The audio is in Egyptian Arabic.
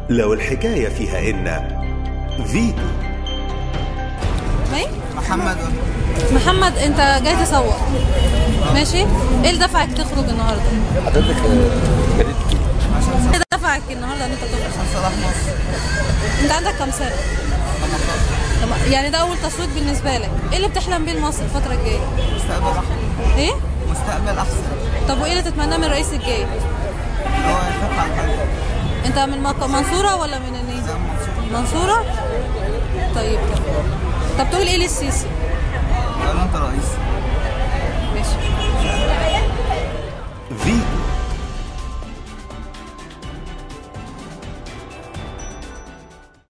لو الحكاية فيها إن فيتو مين؟ محمد محمد انت جاي تصور ماشي ايه اللي دفعك تخرج النهارده حضرتك جريت عشان ايه اللي دفعك النهارده ان انت تخرج عشان صلاح مصر انت عندك كام سنه طب يعني ده اول تصويت بالنسبه لك ايه اللي بتحلم بيه لمصر الفتره الجايه مستقبل احسن ايه مستقبل احسن طب وايه اللي تتمناه من الرئيس الجاي هو يفتح على الحاجة انت من مك- منصوره ولا من النيل زي منصور منصوره طيب تمام طب تقول ايه للسيسي قال له انت رئيس